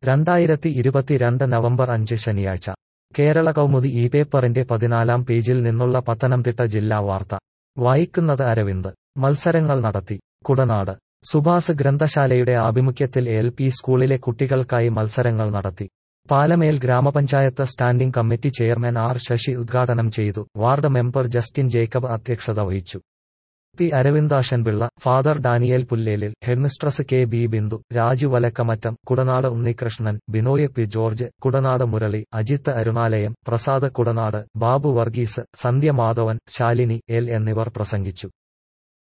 രണ്ടായിരത്തി ഇരുപത്തിരണ്ട് നവംബർ അഞ്ച് ശനിയാഴ്ച കേരള കൗമുദി ഈ പേപ്പറിന്റെ പതിനാലാം പേജിൽ നിന്നുള്ള പത്തനംതിട്ട ജില്ലാ വാർത്ത വായിക്കുന്നത് അരവിന്ദ് മത്സരങ്ങൾ നടത്തി കുടനാട് സുഭാസ് ഗ്രന്ഥശാലയുടെ ആഭിമുഖ്യത്തിൽ എൽ പി സ്കൂളിലെ കുട്ടികൾക്കായി മത്സരങ്ങൾ നടത്തി പാലമേൽ ഗ്രാമപഞ്ചായത്ത് standing committee chairman R Sasi ഉദ്ഘാടനം ചെയ്തു വാർഡ് മെമ്പർ ജസ്റ്റിൻ ജേക്കബ് അധ്യക്ഷത വഹിച്ചു P Aravindasanpillai father Daniel Pullelil headmistress K B Bindu Raju Valakkamattam Kudanad Unnikrishnan Binoy P George Kudanad Murali Ajith Arunalayam Prasad Kudanad Babu Varghese Sandhya Madhavan Shalini L എന്നിവർ പ്രസംഗിച്ചു